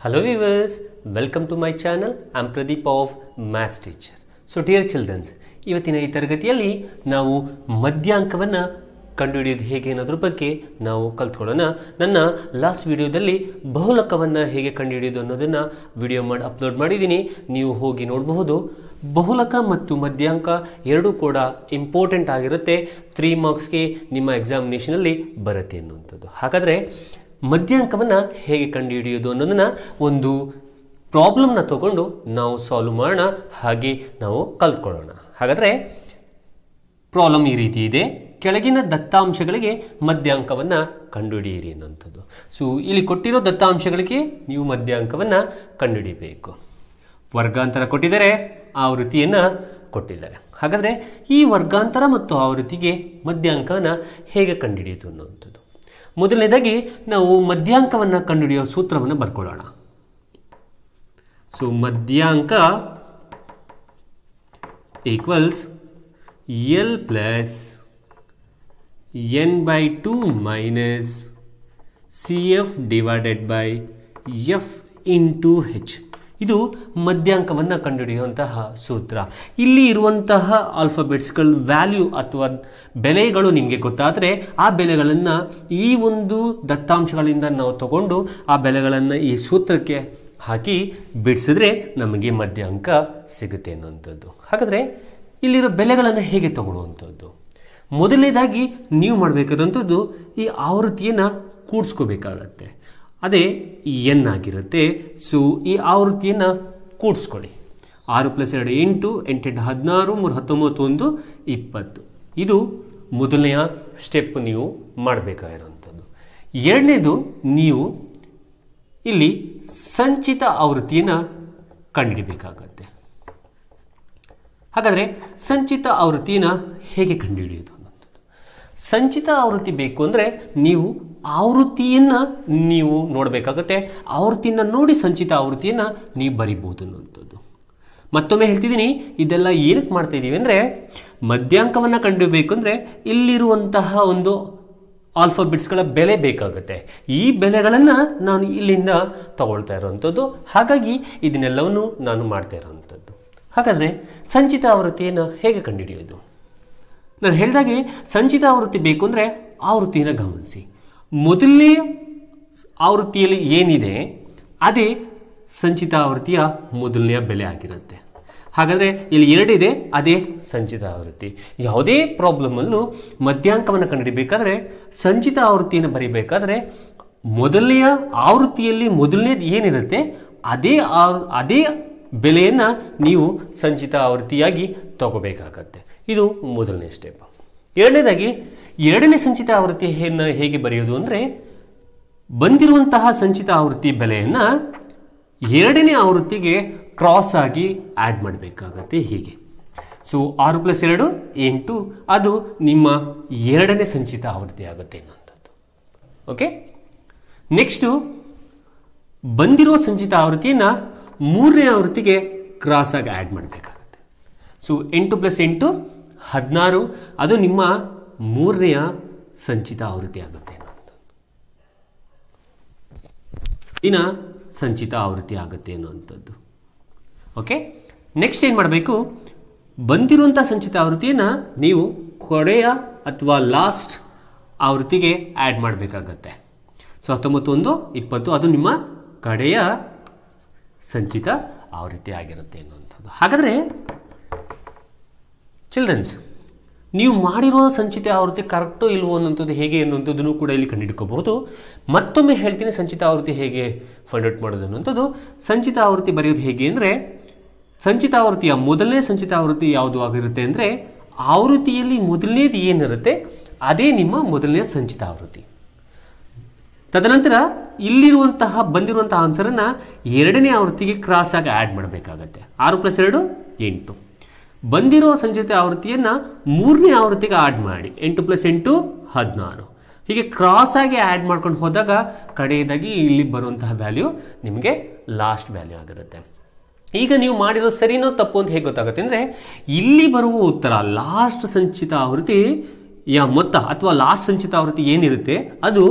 Hello viewers, welcome to my channel. I'm Pradeep of Maths Teacher. So dear children, ಇವತ್ತಿನ ಈ ತರಗತಿಯಲ್ಲಿ ನಾವು ಮಧ್ಯಾಂಕವನ್ನು ಕಂಡುಹಿಡಿಯೋದು ಹೇಗೆ ಅನ್ನೋದ್ರ ಬಗ್ಗೆ ನಾವು ಕಲ್ತ್ಕೊಳ್ಳೋಣ ನನ್ನ ಲಾಸ್ಟ್ ವಿಡಿಯೋದಲ್ಲಿ ಬಹುಲಕವನ್ನು ಹೇಗೆ ಕಂಡುಹಿಡಿಯೋದು ಅನ್ನೋದನ್ನು ವಿಡಿಯೋ ಮಾಡಿ ಅಪ್ಲೋಡ್ ಮಾಡಿದ್ದೀನಿ ನೀವು ಹೋಗಿ ನೋಡಬಹುದು ಬಹುಲಕ ಮತ್ತು ಮಧ್ಯಾಂಕ ಎರಡೂ ಕೂಡ ಇಂಪಾರ್ಟೆಂಟ್ ಆಗಿರುತ್ತೆ ತ್ರೀ ಮಾರ್ಕ್ಸ್ಗೆ ನಿಮ್ಮ ಎಕ್ಸಾಮಿನೇಷನಲ್ಲಿ ಬರುತ್ತೆ ಅನ್ನುವಂಥದ್ದು ಹಾಗಾದರೆ ಮಧ್ಯಾಂಕವನ್ನು ಹೇಗೆ ಕಂಡುಹಿಡಿಯೋದು ಅನ್ನೋದನ್ನು ಒಂದು ಪ್ರಾಬ್ಲಮ್ನ ತಗೊಂಡು ನಾವು ಸಾಲ್ವ್ ಮಾಡೋಣ ಹಾಗೆ ನಾವು ಕಲ್ತ್ಕೊಳ್ಳೋಣ ಹಾಗಾದರೆ ಪ್ರಾಬ್ಲಮ್ ಈ ರೀತಿ ಇದೆ ಕೆಳಗಿನ ದತ್ತಾಂಶಗಳಿಗೆ ಮಧ್ಯಾಂಕವನ್ನು ಕಂಡುಹಿಡಿಯಿರಿ ಅನ್ನುವಂಥದ್ದು ಸೊ ಇಲ್ಲಿ ಕೊಟ್ಟಿರೋ ದತ್ತಾಂಶಗಳಿಗೆ ನೀವು ಮಧ್ಯಾಂಕವನ್ನು ಕಂಡುಹಿಡಿಯಬೇಕು ವರ್ಗಾಂತರ ಕೊಟ್ಟಿದ್ದಾರೆ ಆವೃತ್ತಿಯನ್ನು ಕೊಟ್ಟಿದ್ದಾರೆ ಹಾಗಾದರೆ ಈ ವರ್ಗಾಂತರ ಮತ್ತು ಆವೃತ್ತಿಗೆ ಮಧ್ಯಾಂಕವನ್ನು ಹೇಗೆ ಕಂಡುಹಿಡಿಯೋದು ಅನ್ನುವಂಥದ್ದು ಮೊದಲನೇದಾಗಿ ನಾವು ಮಧ್ಯಾಂಕವನ್ನು ಕಂಡುಹಿಡಿಯೋ ಸೂತ್ರವನ್ನು ಬರ್ಕೊಳ್ಳೋಣ ಸೊ ಮಧ್ಯಾಂಕ equals L plus N by two minus C F divided by F into H ಇದು ಮಧ್ಯಾಂಕವನ್ನು ಕಂಡುಹಿಡಿಯುವಂತಹ ಸೂತ್ರ ಇಲ್ಲಿ ಇರುವಂತಹ ಆಲ್ಫಾಬೆಟ್ಸ್ಗಳ ವ್ಯಾಲ್ಯೂ ಅಥವಾ ಬೆಲೆಗಳು ನಿಮಗೆ ಗೊತ್ತಾದರೆ ಆ ಬೆಲೆಗಳನ್ನು ಈ ಒಂದು ದತ್ತಾಂಶಗಳಿಂದ ನಾವು ತಗೊಂಡು ಆ ಬೆಲೆಗಳನ್ನು ಈ ಸೂತ್ರಕ್ಕೆ ಹಾಕಿ ಬಿಡಿಸಿದ್ರೆ ನಮಗೆ ಮಧ್ಯಾಂಕ ಸಿಗುತ್ತೆ ಅನ್ನುವಂಥದ್ದು ಹಾಗಾದರೆ ಇಲ್ಲಿರೋ ಬೆಲೆಗಳನ್ನು ಹೇಗೆ ತಗೊಳ್ಳುವಂಥದ್ದು ಮೊದಲನೇದಾಗಿ ನೀವು ಮಾಡಬೇಕಾದಂಥದ್ದು ಈ ಆವೃತ್ತಿಯನ್ನು ಕೂಡಿಸ್ಕೋಬೇಕಾಗತ್ತೆ ಅದೇ ಎನ್ ಆಗಿರುತ್ತೆ ಸೊ ಈ ಆವೃತ್ತಿಯನ್ನು ಕೂಡಿಸ್ಕೊಳ್ಳಿ ಆರು ಪ್ಲಸ್ ಎರಡು ಎಂಟು ಎಂಟೆಂಟು ಹದಿನಾರು ಮೂರು ಹತ್ತೊಂಬತ್ತು ಒಂದು ಇಪ್ಪತ್ತು ಇದು ಮೊದಲನೆಯ ಸ್ಟೆಪ್ ನೀವು ಮಾಡಬೇಕಾಗಿರೋಂಥದ್ದು ಎರಡನೇದು ನೀವು ಇಲ್ಲಿ ಸಂಚಿತ ಆವೃತ್ತಿಯನ್ನು ಕಂಡುಹಿಡಿಬೇಕಾಗತ್ತೆ ಹಾಗಾದರೆ ಸಂಚಿತ ಆವೃತ್ತಿನ ಹೇಗೆ ಕಂಡುಹಿಡಿಯೋದು ಅನ್ನೋಂಥದ್ದು ಸಂಚಿತ ಆವೃತ್ತಿ ಬೇಕು ಅಂದರೆ ನೀವು ಆವೃತ್ತಿಯನ್ನು ನೀವು ನೋಡಬೇಕಾಗತ್ತೆ ಆವೃತ್ತಿಯನ್ನು ನೋಡಿ ಸಂಚಿತ ಆವೃತ್ತಿಯನ್ನು ನೀವು ಬರಿಬೋದು ಅನ್ನುವಂಥದ್ದು ಮತ್ತೊಮ್ಮೆ ಹೇಳ್ತಿದ್ದೀನಿ ಇದೆಲ್ಲ ಏನಕ್ಕೆ ಮಾಡ್ತಾ ಇದ್ದೀವಿ ಅಂದರೆ ಮಧ್ಯಾಂಕವನ್ನು ಕಂಡುಹಿಡಬೇಕು ಅಂದರೆ ಇಲ್ಲಿರುವಂತಹ ಒಂದು ಆಲ್ಫಾಬಿಟ್ಸ್ಗಳ ಬೆಲೆ ಬೇಕಾಗುತ್ತೆ ಈ ಬೆಲೆಗಳನ್ನು ನಾನು ಇಲ್ಲಿಂದ ತಗೊಳ್ತಾ ಇರೋವಂಥದ್ದು ಹಾಗಾಗಿ ಇದನ್ನೆಲ್ಲವನ್ನು ನಾನು ಮಾಡ್ತಾ ಇರೋವಂಥದ್ದು ಹಾಗಾದರೆ ಸಂಚಿತ ಆವೃತ್ತಿಯನ್ನು ಹೇಗೆ ಕಂಡುಹಿಡಿಯೋದು ನಾನು ಹೇಳಿದಾಗೆ ಸಂಚಿತ ಆವೃತ್ತಿ ಬೇಕು ಅಂದರೆ ಆವೃತ್ತಿಯನ್ನು ಗಮನಿಸಿ ಮೊದಲನೇ ಆವೃತ್ತಿಯಲ್ಲಿ ಏನಿದೆ ಅದೇ ಸಂಚಿತ ಆವೃತ್ತಿಯ ಮೊದಲನೆಯ ಬೆಲೆ ಆಗಿರುತ್ತೆ ಹಾಗಾದರೆ ಇಲ್ಲಿ ಎರಡಿದೆ ಅದೇ ಸಂಚಿತ ಆವೃತ್ತಿ ಯಾವುದೇ ಪ್ರಾಬ್ಲಮಲ್ಲೂ ಮಧ್ಯಾಂಕವನ್ನು ಕಂಡುಹಿಡಿಬೇಕಾದ್ರೆ ಸಂಚಿತ ಆವೃತ್ತಿಯನ್ನು ಬರೀಬೇಕಾದ್ರೆ ಮೊದಲನೆಯ ಆವೃತ್ತಿಯಲ್ಲಿ ಮೊದಲನೇದು ಏನಿರುತ್ತೆ ಅದೇ ಆವ್- ಅದೇ ಬೆಲೆಯನ್ನು ನೀವು ಸಂಚಿತ ಆವೃತ್ತಿಯಾಗಿ ತಗೋಬೇಕಾಗತ್ತೆ ಇದು ಮೊದಲನೇ ಸ್ಟೆಪ್ ಎರಡನೇದಾಗಿ ಎರಡನೇ ಸಂಚಿತ ಆವೃತ್ತಿಯನ್ನು ಹೇಗೆ ಬರೆಯೋದು ಅಂದರೆ ಬಂದಿರುವಂತಹ ಸಂಚಿತ ಆವೃತ್ತಿ ಬೆಲೆಯನ್ನು ಎರಡನೇ ಆವೃತ್ತಿಗೆ ಕ್ರಾಸ್ ಆಗಿ ಆ್ಯಡ್ ಮಾಡಬೇಕಾಗತ್ತೆ ಹೀಗೆ ಸೊ ಆರು ಪ್ಲಸ್ ಎರಡು ಎಂಟು ಅದು ನಿಮ್ಮ ಎರಡನೇ ಸಂಚಿತ ಆವೃತ್ತಿ ಆಗುತ್ತೆ ಅನ್ನೋಂಥದ್ದು ಓಕೆ ನೆಕ್ಸ್ಟು ಬಂದಿರೋ ಸಂಚಿತ ಆವೃತ್ತಿಯನ್ನು ಮೂರನೇ ಆವೃತ್ತಿಗೆ ಕ್ರಾಸ್ ಆಗಿ ಆ್ಯಡ್ ಮಾಡಬೇಕಾಗತ್ತೆ ಸೊ ಎಂಟು ಪ್ಲಸ್ ಎಂಟು ಹದಿನಾರು ಅದು ನಿಮ್ಮ ಮೂರನೆಯ ಸಂಚಿತ ಆವೃತ್ತಿ ಆಗುತ್ತೆ ಅನ್ನೋದು ದಿನ ಸಂಚಿತ ಆವೃತ್ತಿ ಆಗುತ್ತೆ ಅನ್ನುವಂಥದ್ದು ಓಕೆ ನೆಕ್ಸ್ಟ್ ಏನು ಮಾಡಬೇಕು ಬಂದಿರುವಂಥ ಸಂಚಿತ ಆವೃತ್ತಿಯನ್ನು ನೀವು ಕೊನೆಯ ಅಥವಾ ಲಾಸ್ಟ್ ಆವೃತ್ತಿಗೆ ಆ್ಯಡ್ ಮಾಡಬೇಕಾಗತ್ತೆ ಸೊ ಹತ್ತೊಂಬತ್ತು ಒಂದು ಇಪ್ಪತ್ತು ಅದು ನಿಮ್ಮ ಕಡೆಯ ಸಂಚಿತ ಆವೃತ್ತಿ ಆಗಿರುತ್ತೆ ಅನ್ನುವಂಥದ್ದು ಹಾಗಾದರೆ ಚಿಲ್ಡ್ರನ್ಸ್ ನೀವು ಮಾಡಿರೋ ಸಂಚಿತ ಆವೃತ್ತಿ ಕರೆಕ್ಟೋ ಇಲ್ವೋ ಅನ್ನೋಂಥದ್ದು ಹೇಗೆ ಅನ್ನುವಂಥದ್ದನ್ನು ಕೂಡ ಇಲ್ಲಿ ಕಂಡುಹಿಡ್ಕೋಬಹುದು ಮತ್ತೊಮ್ಮೆ ಹೇಳ್ತೀನಿ ಸಂಚಿತ ಆವೃತ್ತಿ ಹೇಗೆ ಫೈಂಡ್ ಔಟ್ ಮಾಡೋದು ಅನ್ನುವಂಥದ್ದು ಸಂಚಿತ ಆವೃತ್ತಿ ಬರೆಯೋದು ಹೇಗೆ ಅಂದರೆ ಸಂಚಿತ ಆವೃತ್ತಿಯ ಮೊದಲನೇ ಸಂಚಿತ ಆವೃತ್ತಿ ಯಾವುದು ಆಗಿರುತ್ತೆ ಅಂದರೆ ಆವೃತ್ತಿಯಲ್ಲಿ ಮೊದಲನೇದು ಏನಿರುತ್ತೆ ಅದೇ ನಿಮ್ಮ ಮೊದಲನೇ ಸಂಚಿತ ಆವೃತ್ತಿ ತದನಂತರ ಇಲ್ಲಿರುವಂತಹ ಬಂದಿರುವಂತಹ ಆನ್ಸರನ್ನು ಎರಡನೇ ಆವೃತ್ತಿಗೆ ಕ್ರಾಸ್ ಆಗಿ ಆ್ಯಡ್ ಮಾಡಬೇಕಾಗತ್ತೆ ಆರು ಪ್ಲಸ್ ಎರಡು ಎಂಟು ಬಂದಿರೋ ಸಂಚಿತ ಆವೃತ್ತಿಯನ್ನು ಮೂರನೇ ಆವೃತ್ತಿಗೆ ಆ್ಯಡ್ ಮಾಡಿ ಎಂಟು ಪ್ಲಸ್ ಎಂಟು ಹದಿನಾರು ಹೀಗೆ ಕ್ರಾಸ್ ಆಗಿ ಆ್ಯಡ್ ಮಾಡ್ಕೊಂಡು ಹೋದಾಗ ಕಡೆಯದಾಗಿ ಇಲ್ಲಿ ಬರುವಂತಹ ವ್ಯಾಲ್ಯೂ ನಿಮಗೆ ಲಾಸ್ಟ್ ವ್ಯಾಲ್ಯೂ ಆಗಿರುತ್ತೆ ಈಗ ನೀವು ಮಾಡಿರೋ ಸರಿನೋ ತಪ್ಪು ಅಂತ ಹೇಗೆ ಗೊತ್ತಾಗುತ್ತೆ ಅಂದರೆ ಇಲ್ಲಿ ಬರುವ ಉತ್ತರ ಲಾಸ್ಟ್ ಸಂಚಿತ ಆವೃತ್ತಿ ಯಾ ಮೊತ್ತ ಅಥವಾ ಲಾಸ್ಟ್ ಸಂಚಿತ ಆವೃತ್ತಿ ಏನಿರುತ್ತೆ ಅದು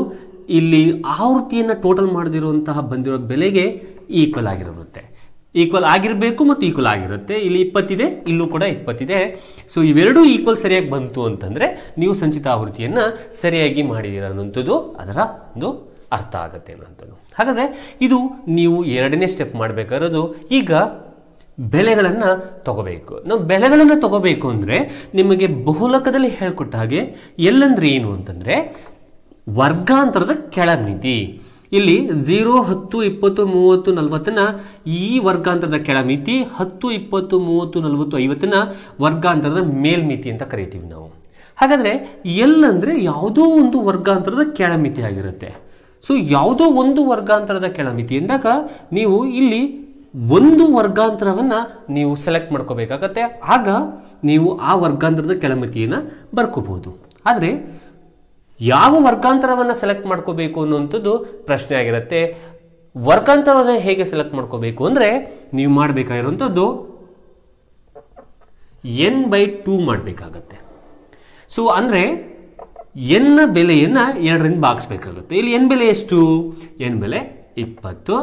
ಇಲ್ಲಿ ಆವೃತ್ತಿಯನ್ನು ಟೋಟಲ್ ಮಾಡದಿರುವಂತಹ ಬಂದಿರೋ ಬೆಲೆಗೆ ಈಕ್ವಲ್ ಆಗಿರುತ್ತೆ ಈಕ್ವಲ್ ಆಗಿರಬೇಕು ಮತ್ತು ಈಕ್ವಲ್ ಆಗಿರುತ್ತೆ ಇಲ್ಲಿ ಇಪ್ಪತ್ತಿದೆ ಇಲ್ಲೂ ಕೂಡ ಇಪ್ಪತ್ತಿದೆ ಸೊ ಇವೆರಡೂ ಈಕ್ವಲ್ ಸರಿಯಾಗಿ ಬಂತು ಅಂತಂದರೆ ನೀವು ಸಂಚಿತ ಆವೃತ್ತಿಯನ್ನು ಸರಿಯಾಗಿ ಮಾಡಿದ್ದೀರ ಅನ್ನೋಂಥದ್ದು ಅದರ ಒಂದು ಅರ್ಥ ಆಗುತ್ತೆ ಅನ್ನೋಂಥದ್ದು ಹಾಗಾದರೆ ಇದು ನೀವು ಎರಡನೇ ಸ್ಟೆಪ್ ಮಾಡಬೇಕಾಗಿರೋದು ಈಗ ಬೆಲೆಗಳನ್ನು ತಗೋಬೇಕು ನಾವು ಬೆಲೆಗಳನ್ನು ತಗೋಬೇಕು ಅಂದರೆ ನಿಮಗೆ ಬಹುಲಕದಲ್ಲಿ ಹೇಳ್ಕೊಟ್ಟ ಹಾಗೆ ಎಲ್ಲಂದ್ರೆ ಏನು ಅಂತಂದರೆ ವರ್ಗಾಂತರದ ಕೆಳಮಿತಿ ಇಲ್ಲಿ ಝೀರೋ ಹತ್ತು ಇಪ್ಪತ್ತು ಮೂವತ್ತು ನಲವತ್ತನ್ನ ಈ ವರ್ಗಾಂತರದ ಕೆಳಮಿತಿ ಹತ್ತು ಇಪ್ಪತ್ತು ಮೂವತ್ತು ನಲವತ್ತು ಐವತ್ತನ್ನ ವರ್ಗಾಂತರದ ಮೇಲ್ಮಿತಿ ಅಂತ ಕರಿತೀವಿ ನಾವು ಹಾಗಾದರೆ ಎಲ್ ಅಂದರೆ ಯಾವುದೋ ಒಂದು ವರ್ಗಾಂತರದ ಕೆಳಮಿತಿ ಆಗಿರುತ್ತೆ ಸೊ ಯಾವುದೋ ಒಂದು ವರ್ಗಾಂತರದ ಕೆಳಮಿತಿ ಎಂದಾಗ ನೀವು ಇಲ್ಲಿ ಒಂದು ವರ್ಗಾಂತರವನ್ನು ನೀವು ಸೆಲೆಕ್ಟ್ ಮಾಡ್ಕೋಬೇಕಾಗತ್ತೆ ಆಗ ನೀವು ಆ ವರ್ಗಾಂತರದ ಕೆಳಮಿತಿಯನ್ನು ಬರ್ಕೋಬಹುದು ಆದರೆ ಯಾವ ವರ್ಗಾಂತರವನ್ನು ಸೆಲೆಕ್ಟ್ ಮಾಡ್ಕೋಬೇಕು ಅನ್ನುವಂಥದ್ದು ಪ್ರಶ್ನೆ ಆಗಿರುತ್ತೆ ವರ್ಗಾಂತರವನ್ನು ಹೇಗೆ ಸೆಲೆಕ್ಟ್ ಮಾಡ್ಕೋಬೇಕು ಅಂದರೆ ನೀವು ಮಾಡಬೇಕಾಗಿರುವಂಥದ್ದು ಎನ್ ಬೈ ಟೂ ಮಾಡಬೇಕಾಗತ್ತೆ ಸೊ ಅಂದರೆ ಎನ್ನ ಬೆಲೆಯನ್ನು ಎರಡರಿಂದ ಭಾಗಿಸ್ಬೇಕಾಗುತ್ತೆ ಇಲ್ಲಿ ಎನ್ ಬೆಲೆ ಎಷ್ಟು ಎನ್ ಬೆಲೆ ಇಪ್ಪತ್ತು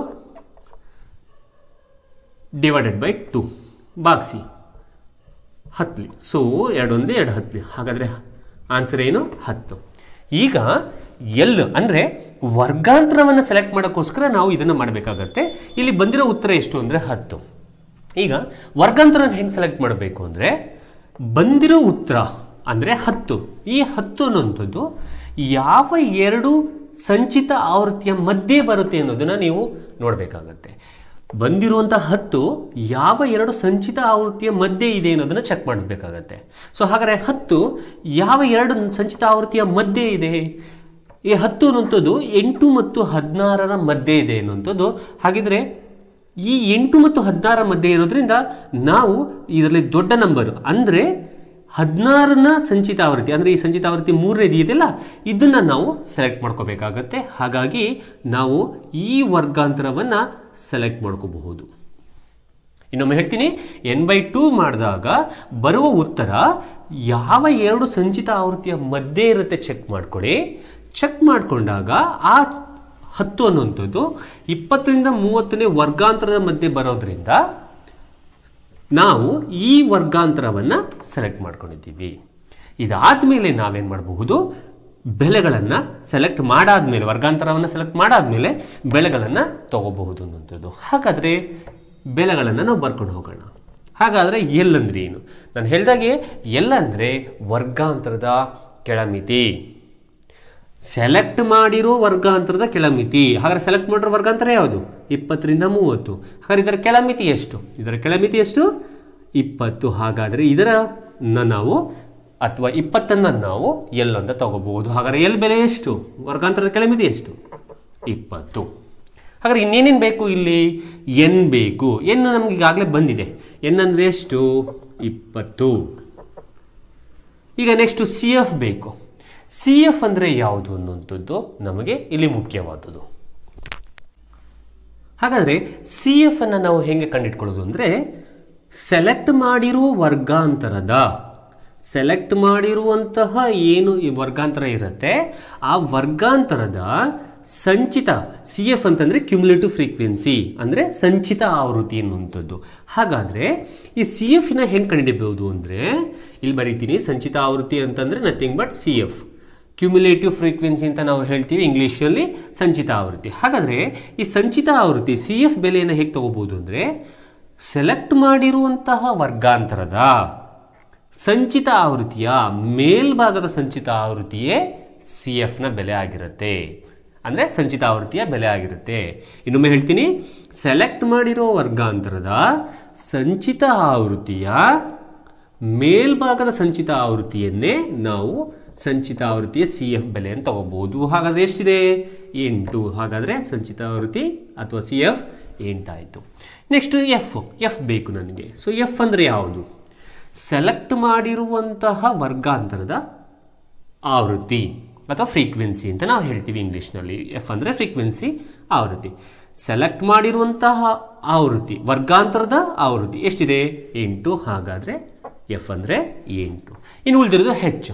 ಡಿವೈಡೆಡ್ ಬೈ ಟು ಭಾಗಿಸಿ ಹತ್ತಲಿ ಸೊ ಎರಡೊಂದು ಎರಡು ಹತ್ತಲಿ ಹಾಗಾದರೆ ಆನ್ಸರ್ ಏನು ಹತ್ತು ಈಗ ಎಲ್ ಅಂದರೆ ವರ್ಗಾಂತರವನ್ನು ಸೆಲೆಕ್ಟ್ ಮಾಡೋಕ್ಕೋಸ್ಕರ ನಾವು ಇದನ್ನು ಮಾಡಬೇಕಾಗತ್ತೆ ಇಲ್ಲಿ ಬಂದಿರೋ ಉತ್ತರ ಎಷ್ಟು ಅಂದರೆ ಹತ್ತು ಈಗ ವರ್ಗಾಂತರ ಹೆಂಗೆ ಸೆಲೆಕ್ಟ್ ಮಾಡಬೇಕು ಅಂದರೆ ಬಂದಿರೋ ಉತ್ತರ ಅಂದರೆ ಹತ್ತು ಈ ಹತ್ತು ಅನ್ನುವಂಥದ್ದು ಯಾವ ಎರಡು ಸಂಚಿತ ಆವೃತ್ತಿಯ ಮಧ್ಯೆ ಬರುತ್ತೆ ಅನ್ನೋದನ್ನು ನೀವು ನೋಡಬೇಕಾಗತ್ತೆ ಬಂದಿರುವಂಥ ಹತ್ತು ಯಾವ ಎರಡು ಸಂಚಿತ ಆವೃತ್ತಿಯ ಮಧ್ಯೆ ಇದೆ ಅನ್ನೋದನ್ನು ಚೆಕ್ ಮಾಡಬೇಕಾಗತ್ತೆ ಸೊ ಹಾಗಾದರೆ ಹತ್ತು ಯಾವ ಎರಡು ಸಂಚಿತ ಆವೃತ್ತಿಯ ಮಧ್ಯೆ ಇದೆ ಈ ಹತ್ತು ಅನ್ನುವಂಥದ್ದು ಎಂಟು ಮತ್ತು ಹದಿನಾರರ ಮಧ್ಯೆ ಇದೆ ಅನ್ನುವಂಥದ್ದು ಹಾಗಿದ್ರೆ ಈ ಎಂಟು ಮತ್ತು ಹದಿನಾರ ಮಧ್ಯೆ ಇರೋದ್ರಿಂದ ನಾವು ಇದರಲ್ಲಿ ದೊಡ್ಡ ನಂಬರ್ ಅಂದರೆ ಹದಿನಾರನ ಸಂಚಿತ ಆವೃತ್ತಿ ಅಂದರೆ ಈ ಸಂಚಿತ ಆವೃತ್ತಿ ಮೂರನೇದು ಇದೆಯಲ್ಲ ಇದನ್ನು ನಾವು ಸೆಲೆಕ್ಟ್ ಮಾಡ್ಕೋಬೇಕಾಗತ್ತೆ ಹಾಗಾಗಿ ನಾವು ಈ ವರ್ಗಾಂತರವನ್ನು ಸೆಲೆಕ್ಟ್ ಮಾಡ್ಕೋಬಹುದು ಇನ್ನೊಮ್ಮೆ ಹೇಳ್ತೀನಿ ಎನ್ ಬೈ ಟೂ ಮಾಡಿದಾಗ ಬರುವ ಉತ್ತರ ಯಾವ ಎರಡು ಸಂಚಿತ ಆವೃತ್ತಿಯ ಮಧ್ಯೆ ಇರುತ್ತೆ ಚೆಕ್ ಮಾಡ್ಕೊಳ್ಳಿ ಚೆಕ್ ಮಾಡಿಕೊಂಡಾಗ ಆ ಹತ್ತು ಅನ್ನುವಂಥದ್ದು ಇಪ್ಪತ್ತರಿಂದ ಮೂವತ್ತನೇ ವರ್ಗಾಂತರದ ಮಧ್ಯೆ ಬರೋದ್ರಿಂದ ನಾವು ಈ ವರ್ಗಾಂತರವನ್ನು ಸೆಲೆಕ್ಟ್ ಮಾಡ್ಕೊಂಡಿದ್ದೀವಿ ಇದಾದಮೇಲೆ ನಾವೇನು ಮಾಡಬಹುದು ಬೆಲೆಗಳನ್ನು ಸೆಲೆಕ್ಟ್ ಮಾಡಾದ್ಮೇಲೆ ವರ್ಗಾಂತರವನ್ನು ಸೆಲೆಕ್ಟ್ ಮಾಡಾದ್ಮೇಲೆ ಬೆಲೆಗಳನ್ನು ತಗೋಬಹುದು ಅನ್ನುವಂಥದ್ದು ಹಾಗಾದರೆ ಬೆಲೆಗಳನ್ನು ನಾವು ಬರ್ಕೊಂಡು ಹೋಗೋಣ ಹಾಗಾದರೆ ಎಲ್ ಅಂದ್ರೆ ಏನು ನಾನು ಹೇಳಿದಾಗೆ ಎಲ್ ಅಂದರೆ ವರ್ಗಾಂತರದ ಕೆಳಮಿತಿ ಸೆಲೆಕ್ಟ್ ಮಾಡಿರೋ ವರ್ಗಾಂತರದ ಕೆಳಮಿತಿ ಹಾಗಾದ್ರೆ ಸೆಲೆಕ್ಟ್ ಮಾಡಿರೋ ವರ್ಗಾಂತರ ಯಾವುದು ಇಪ್ಪತ್ತರಿಂದ ಮೂವತ್ತು ಹಾಗಾದ್ರೆ ಇದರ ಕೆಳಮಿತಿ ಎಷ್ಟು ಇದರ ಕೆಳಮಿತಿ ಎಷ್ಟು ಇಪ್ಪತ್ತು ಹಾಗಾದರೆ ಇದರ ನಾವು ಅಥವಾ ಇಪ್ಪತ್ತನ್ನು ನಾವು ಎಲ್ ಅಂತ ತಗೋಬಹುದು ಹಾಗಾದ್ರೆ ಎಲ್ ಬೆಲೆ ಎಷ್ಟು ವರ್ಗಾಂತರದ ಕೆಳಮಿತಿ ಎಷ್ಟು ಇಪ್ಪತ್ತು ಹಾಗಾದ್ರೆ ಇನ್ನೇನೇನು ಬೇಕು ಇಲ್ಲಿ ಎನ್ ಬೇಕು ಎನ್ ನಮ್ಗೆ ಈಗಾಗಲೇ ಬಂದಿದೆ ಎನ್ ಅಂದರೆ ಎಷ್ಟು ಇಪ್ಪತ್ತು ಈಗ ನೆಕ್ಸ್ಟು ಸಿ ಎಫ್ ಬೇಕು ಸಿ ಎಫ್ ಅಂದರೆ ಯಾವುದು ಅನ್ನುವಂಥದ್ದು ನಮಗೆ ಇಲ್ಲಿ ಮುಖ್ಯವಾದದ್ದು ಹಾಗಾದರೆ ಸಿ ಎಫ್ ಅನ್ನು ನಾವು ಹೇಗೆ ಕಂಡಿಟ್ಕೊಳ್ಳೋದು ಅಂದರೆ ಸೆಲೆಕ್ಟ್ ಮಾಡಿರುವ ವರ್ಗಾಂತರದ ಸೆಲೆಕ್ಟ್ ಮಾಡಿರುವಂತಹ ಏನು ಈ ವರ್ಗಾಂತರ ಇರುತ್ತೆ ಆ ವರ್ಗಾಂತರದ ಸಂಚಿತ ಸಿ ಎಫ್ ಅಂತಂದರೆ ಕ್ಯುಮುಲೇಟಿವ್ ಫ್ರೀಕ್ವೆನ್ಸಿ ಅಂದರೆ ಸಂಚಿತ ಆವೃತ್ತಿ ಎನ್ನುವಂಥದ್ದು ಹಾಗಾದರೆ ಈ ಸಿ ಎಫ್ನ ಹೆಂಗೆ ಕಂಡುಹಿಡಿಯಬಹುದು ಅಂದರೆ ಇಲ್ಲಿ ಬರೀತೀನಿ ಸಂಚಿತ ಆವೃತ್ತಿ ಅಂತಂದರೆ nothing but C F cumulative frequency ಅಂತ ನಾವು ಹೇಳ್ತೀವಿ ಇಂಗ್ಲೀಷಲ್ಲಿ ಸಂಚಿತ ಆವೃತ್ತಿ ಹಾಗಾದರೆ ಈ ಸಂಚಿತ ಆವೃತ್ತಿ ಸಿ ಎಫ್ ಬೆಲೆಯನ್ನು ಹೇಗೆ ತಗೋಬಹುದು ಅಂದರೆ ಸೆಲೆಕ್ಟ್ ಮಾಡಿರುವಂತಹ ವರ್ಗಾಂತರದ ಸಂಚಿತ ಆವೃತ್ತಿಯ ಮೇಲ್ಭಾಗದ ಸಂಚಿತ ಆವೃತ್ತಿಯೇ ಸಿ ಎಫ್ನ ಬೆಲೆ ಆಗಿರುತ್ತೆ ಅಂದರೆ ಸಂಚಿತ ಆವೃತ್ತಿಯ ಬೆಲೆ ಆಗಿರುತ್ತೆ ಇನ್ನೊಮ್ಮೆ ಹೇಳ್ತೀನಿ ಸೆಲೆಕ್ಟ್ ಮಾಡಿರೋ ವರ್ಗಾಂತರದ ಸಂಚಿತ ಆವೃತ್ತಿಯ ಮೇಲ್ಭಾಗದ ಸಂಚಿತ ಆವೃತ್ತಿಯನ್ನೇ ನಾವು ಸಂಚಿತ ಆವೃತ್ತಿಯ ಸಿ ಎಫ್ ಬೆಲೆಯನ್ನು ತಗೋಬಹುದು ಹಾಗಾದರೆ ಎಷ್ಟಿದೆ ಎಂಟು ಹಾಗಾದರೆ ಸಂಚಿತ ಆವೃತ್ತಿ ಅಥವಾ ಸಿ ಎಫ್ ಎಂಟಾಯಿತು ನೆಕ್ಸ್ಟ್ ಎಫ್ ಎಫ್ ಬೇಕು ನನಗೆ ಸೊ ಎಫ್ ಅಂದರೆ ಯಾವುದು ಸೆಲೆಕ್ಟ್ ಮಾಡಿರುವಂತಹ ವರ್ಗಾಂತರದ ಆವೃತ್ತಿ ಅಥವಾ ಫ್ರೀಕ್ವೆನ್ಸಿ ಅಂತ ನಾವು ಹೇಳ್ತೀವಿ ಇಂಗ್ಲೀಷ್ನಲ್ಲಿ ಎಫ್ ಅಂದರೆ ಫ್ರೀಕ್ವೆನ್ಸಿ ಆವೃತ್ತಿ ಸೆಲೆಕ್ಟ್ ಮಾಡಿರುವಂತಹ ಆವೃತ್ತಿ ವರ್ಗಾಂತರದ ಆವೃತ್ತಿ ಎಷ್ಟಿದೆ ಎಂಟು ಹಾಗಾದರೆ ಎಫ್ ಅಂದರೆ ಎಂಟು ಇನ್ನು ಉಳಿದಿರೋದು ಹೆಚ್ಚು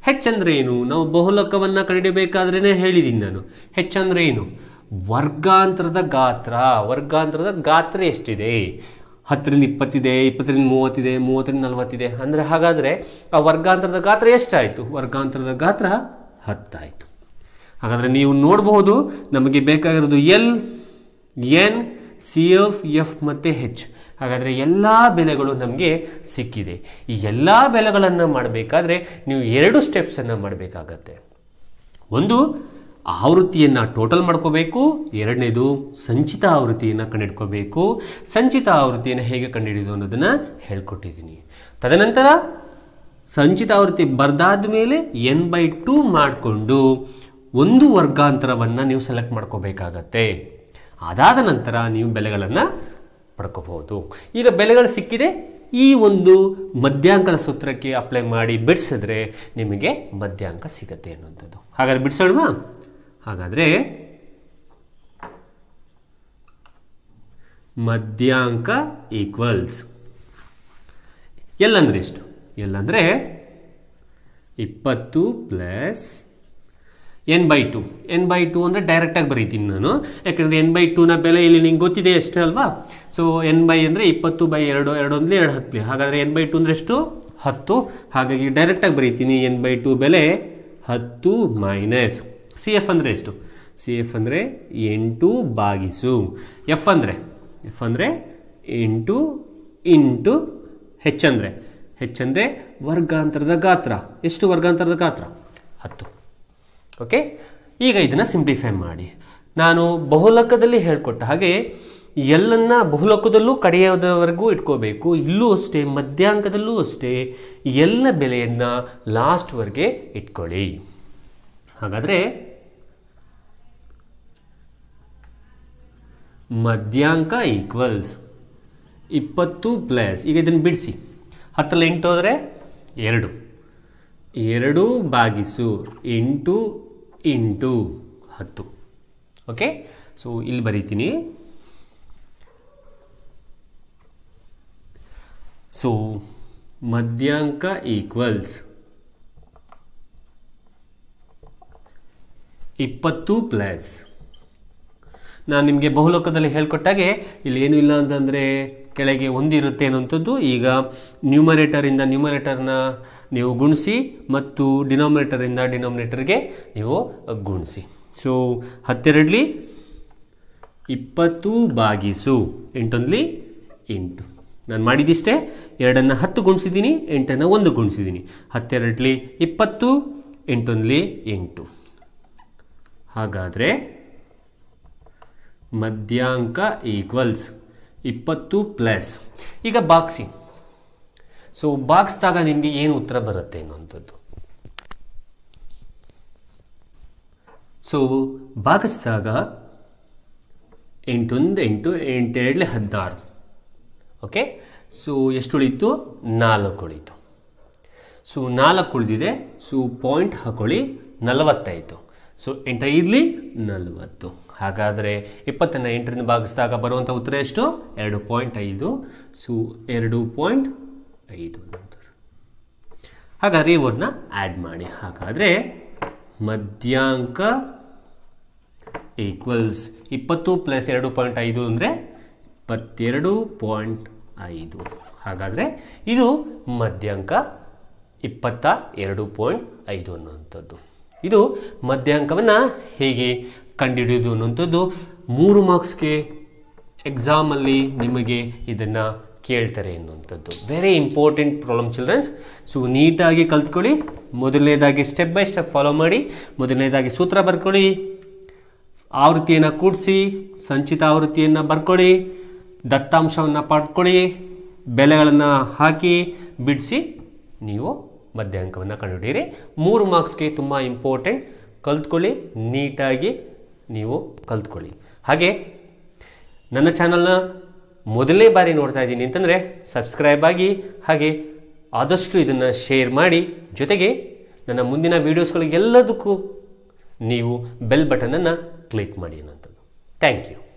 ಹೆಚ್ಚಂದ್ರೆ ಏನು ನಾವು ಬಹುಲಕವನ್ನು ಕಂಡುಹಿಡಿಯಬೇಕಾದ್ರೇ ಹೇಳಿದ್ದೀನಿ ನಾನು ಹೆಚ್ಚಂದ್ರೆ ಏನು ವರ್ಗಾಂತರದ ಗಾತ್ರ ವರ್ಗಾಂತರದ ಗಾತ್ರ ಎಷ್ಟಿದೆ ಹತ್ತರಿಂದ ಇಪ್ಪತ್ತಿದೆ ಇಪ್ಪತ್ತರಿಂದ ಮೂವತ್ತಿದೆ ಮೂವತ್ತರಿಂದ ನಲವತ್ತಿದೆ ಅಂದರೆ ಹಾಗಾದರೆ ಆ ವರ್ಗಾಂತರದ ಗಾತ್ರ ಎಷ್ಟಾಯಿತು ವರ್ಗಾಂತರದ ಗಾತ್ರ ಹತ್ತಾಯಿತು ಹಾಗಾದರೆ ನೀವು ನೋಡಬಹುದು ನಮಗೆ ಬೇಕಾಗಿರೋದು L N C F F ಮತ್ತು ಹೆಚ್ ಹಾಗಾದರೆ ಎಲ್ಲ ಬೆಲೆಗಳು ನಮಗೆ ಸಿಕ್ಕಿದೆ ಈ ಎಲ್ಲ ಬೆಲೆಗಳನ್ನು ಮಾಡಬೇಕಾದ್ರೆ ನೀವು ಎರಡು ಸ್ಟೆಪ್ಸನ್ನು ಮಾಡಬೇಕಾಗತ್ತೆ ಒಂದು ಆವೃತ್ತಿಯನ್ನು ಟೋಟಲ್ ಮಾಡ್ಕೋಬೇಕು ಎರಡನೇದು ಸಂಚಿತ ಆವೃತ್ತಿಯನ್ನು ಕಂಡುಹಿಡ್ಕೋಬೇಕು ಸಂಚಿತ ಆವೃತ್ತಿಯನ್ನು ಹೇಗೆ ಕಂಡುಹಿಡಿಯೋದು ಅನ್ನೋದನ್ನು ಹೇಳ್ಕೊಟ್ಟಿದ್ದೀನಿ ತದನಂತರ ಸಂಚಿತ ಆವೃತ್ತಿ ಬರ್ದಾದ ಮೇಲೆ ಎನ್ ಬೈ ಟೂ ಮಾಡಿಕೊಂಡು ಒಂದು ವರ್ಗಾಂತರವನ್ನು ನೀವು ಸೆಲೆಕ್ಟ್ ಮಾಡ್ಕೋಬೇಕಾಗತ್ತೆ ಅದಾದ ನಂತರ ನೀವು ಬೆಲೆಗಳನ್ನು ಪಡ್ಕೋಬಹುದು ಈಗ ಬೆಲೆಗಳು ಸಿಕ್ಕಿದೆ ಈ ಒಂದು ಮಧ್ಯಾಂಕದ ಸೂತ್ರಕ್ಕೆ ಅಪ್ಲೈ ಮಾಡಿ ಬಿಡಿಸಿದ್ರೆ ನಿಮಗೆ ಮಧ್ಯಾಂಕ ಸಿಗತ್ತೆ ಅನ್ನುವಂಥದ್ದು ಹಾಗಾದ್ರೆ ಬಿಡಿಸೋಣವಾ ಹಾಗಾದರೆ ಮಧ್ಯಾಂಕ ಈಕ್ವಲ್ಸ್ ಎಲ್ಲಂದ್ರೆ ಎಷ್ಟು ಎಲ್ಲಂದರೆ ಇಪ್ಪತ್ತು plus N by two N by two ಅಂದರೆ ಡೈರೆಕ್ಟಾಗಿ ಬರೀತೀನಿ ನಾನು ಯಾಕಂದರೆ ಎನ್ ಬೈ ಟೂನ ಬೆಲೆ ಇಲ್ಲಿ ನಿಂಗೆ ಗೊತ್ತಿದೆ ಅಷ್ಟೇ ಅಲ್ವಾ ಸೊ ಎನ್ ಬೈ ಅಂದರೆ ಇಪ್ಪತ್ತು ಬೈ ಎರಡು ಎರಡು ಅಂದರೆ ಎರಡು ಹತ್ತಲಿ ಹಾಗಾದರೆ ಎನ್ ಬೈ ಟು ಅಂದರೆ ಎಷ್ಟು ಹತ್ತು ಹಾಗಾಗಿ ಡೈರೆಕ್ಟಾಗಿ ಬರೀತೀನಿ ಎನ್ ಬೈ ಟು ಬೆಲೆ ಹತ್ತು ಮೈನಸ್ ಸಿ ಎಫ್ ಅಂದರೆ ಎಷ್ಟು ಸಿ ಎಫ್ ಅಂದರೆ ಎಂಟು ಬಾಗಿಸು ಎಫ್ ಅಂದರೆ ಎಫ್ ಅಂದರೆ ಎಂಟು ಇಂಟು ಹೆಚ್ಚಂದರೆ ಹೆಚ್ಚಂದರೆ ವರ್ಗಾಂತರದ ಗಾತ್ರ ಎಷ್ಟು ವರ್ಗಾಂತರದ ಗಾತ್ರ ಹತ್ತು ಓಕೆ ಈಗ ಇದನ್ನು ಸಿಂಪ್ಲಿಫೈ ಮಾಡಿ ನಾನು ಬಹುಲಕದಲ್ಲಿ ಹೇಳಿಕೊಟ್ಟ ಹಾಗೆ ಎಲ್ಲನ್ನ ಬಹುಲಕದಲ್ಲೂ ಕಡೆಯೋದವರೆಗೂ ಇಟ್ಕೋಬೇಕು ಇಲ್ಲೂ ಅಷ್ಟೇ ಮಧ್ಯಾಂಕದಲ್ಲೂ ಅಷ್ಟೇ ಎಲ್ಲ ಬೆಲೆಯನ್ನು ಲಾಸ್ಟ್ವರೆಗೆ ಇಟ್ಕೊಳ್ಳಿ ಹಾಗಾದರೆ ಮಧ್ಯಾಂಕ ಈಕ್ವಲ್ಸ್ ಇಪ್ಪತ್ತು ಪ್ಲಸ್ ಈಗ ಇದನ್ನು ಬಿಡಿಸಿ ಹತ್ತರಲ್ಲಿ ಎಂಟು ಹೋದರೆ ಎರಡು ಎರಡು ಬಾಗಿಸು ಎಂಟು ಇಂಟು ಹತ್ತು ಓಕೆ ಸೊ ಇಲ್ಲಿ ಬರೀತೀನಿ ಸೊ ಮಧ್ಯಾಂಕ ಈಕ್ವಲ್ಸ್ ಇಪ್ಪತ್ತು ಪ್ಲಸ್ ನಾನು ನಿಮಗೆ ಬಹುಲೋಕದಲ್ಲಿ ಹೇಳ್ಕೊಟ್ಟಾಗೆ ಇಲ್ಲಿ ಏನೂ ಇಲ್ಲ ಅಂತಂದರೆ ಕೆಳಗೆ ಒಂದಿರುತ್ತೆ ಅನ್ನೋಂಥದ್ದು ಈಗ ನ್ಯೂಮರೇಟರಿಂದ ನ್ಯೂಮರೇಟರ್ನ ನೀವು ಗುಣಿಸಿ ಮತ್ತು ಡಿನಾಮಿನೇಟರಿಂದ ಡಿನಾಮಿನೇಟರ್ಗೆ ನೀವು ಗುಣಿಸಿ ಸೊ ಹತ್ತೆರಡಲಿ ಇಪ್ಪತ್ತು ಬಾಗಿಸು ಎಂಟೊಂದಲಿ ಎಂಟು ನಾನು ಮಾಡಿದಿಷ್ಟೇ ಎರಡನ್ನು ಹತ್ತು ಗುಣಿಸಿದ್ದೀನಿ ಎಂಟನ್ನು ಒಂದು ಗುಣಿಸಿದ್ದೀನಿ ಹತ್ತೆರಡಲಿ ಇಪ್ಪತ್ತು ಎಂಟೊಂದಲಿ ಎಂಟು ಹಾಗಾದರೆ ಮಧ್ಯಾಂಕ ಈಕ್ವಲ್ಸ್ ಇಪ್ಪತ್ತು ಪ್ಲಸ್ ಈಗ ಬಾಕ್ಸಿ ಸೊ ಬಾಕ್ಸ್ದಾಗ ನಿಮಗೆ ಏನು ಉತ್ತರ ಬರುತ್ತೆ ಅನ್ನುವಂಥದ್ದು ಸೊ ಬಾಗಿಸಿದಾಗ ಎಂಟೊಂದು ಎಂಟು ಎಂಟೆರಡಲೆ ಹದಿನಾರು ಓಕೆ ಸೊ ಎಷ್ಟು ಉಳೀತು ನಾಲ್ಕು ಉಳೀತು ಸೊ ನಾಲ್ಕು ಉಳಿದಿದೆ ಸೊ ಪಾಯಿಂಟ್ ಹಾಕೊಳ್ಳಿ ನಲವತ್ತಾಯಿತು ಸೊ ಎಂಟೈದ್ಲಿ ನಲವತ್ತು ಹಾಗಾದರೆ ಇಪ್ಪತ್ತನ್ನು ಎಂಟರಿಂದ ಭಾಗಿಸಿದಾಗ ಬರುವಂಥ ಉತ್ತರ ಎಷ್ಟು ಎರಡು ಪಾಯಿಂಟ್ ಐದು ಸೊ ಎರಡು ಪಾಯಿಂಟ್ ಐದು ಅನ್ನೋದು ಹಾಗಾದರೆ ಇವನ್ನ ಆ್ಯಡ್ ಮಾಡಿ ಹಾಗಾದರೆ ಮಧ್ಯಾಂಕ ಈಕ್ವಲ್ಸ್ ಇಪ್ಪತ್ತು ಪ್ಲಸ್ ಎರಡು ಪಾಯಿಂಟ್ ಐದು ಅಂದರೆ ಇಪ್ಪತ್ತೆರಡು ಪಾಯಿಂಟ್ ಐದು ಹಾಗಾದರೆ ಇದು ಮಧ್ಯಾಂಕ ಇಪ್ಪತ್ತ ಎರಡು ಪಾಯಿಂಟ್ ಐದು ಅನ್ನುವಂಥದ್ದು ಇದು ಮಧ್ಯಾಂಕವನ್ನು ಹೇಗೆ ಕಂಡುಹಿಡಿಯೋದು ಅನ್ನುವಂಥದ್ದು ಮೂರು ಮಾರ್ಕ್ಸ್ಗೆ ಎಕ್ಸಾಮಲ್ಲಿ ನಿಮಗೆ ಇದನ್ನು ಕೇಳ್ತಾರೆ ಅನ್ನುವಂಥದ್ದು very important problem childrens so ನೀಟಾಗಿ ಕಲ್ತ್ಕೊಳ್ಳಿ ಮೊದಲನೇದಾಗಿ ಸ್ಟೆಪ್ ಬೈ ಸ್ಟೆಪ್ ಫಾಲೋ ಮಾಡಿ ಮೊದಲನೇದಾಗಿ ಸೂತ್ರ ಬರ್ಕೊಳ್ಳಿ ಆವೃತ್ತಿಯನ್ನು ಕೂಡಿಸಿ ಸಂಚಿತ ಆವೃತ್ತಿಯನ್ನು ಬರ್ಕೊಳ್ಳಿ ದತ್ತಾಂಶವನ್ನು ಪಡ್ಕೊಳ್ಳಿ ಬೆಲೆಗಳನ್ನು ಹಾಕಿ ಬಿಡಿಸಿ ನೀವು ಮಧ್ಯಾಂಕವನ್ನು ಕಂಡುಹಿಡಿಯಿರಿ ಮೂರು ಮಾರ್ಕ್ಸ್ಗೆ ತುಂಬ ಇಂಪಾರ್ಟೆಂಟ್ ಕಲ್ತ್ಕೊಳ್ಳಿ ನೀಟಾಗಿ ನೀವು ಕಲ್ತ್ಕೊಳ್ಳಿ ಹಾಗೆ ನನ್ನ ಚಾನಲ್ನ ಮೊದಲನೇ ಬಾರಿ ನೋಡ್ತಾ ಇದ್ದೀನಿ ಅಂತಂದರೆ ಸಬ್ಸ್ಕ್ರೈಬ್ ಆಗಿ ಹಾಗೆ ಆದಷ್ಟು ಇದನ್ನು ಶೇರ್ ಮಾಡಿ ಜೊತೆಗೆ ನನ್ನ ಮುಂದಿನ ವೀಡಿಯೋಸ್ಗಳಿಗೆಲ್ಲದಕ್ಕೂ ನೀವು ಬೆಲ್ ಬಟನನ್ನು ಕ್ಲಿಕ್ ಮಾಡಿ ಅನ್ನೋಂಥದ್ದು ಥ್ಯಾಂಕ್ ಯು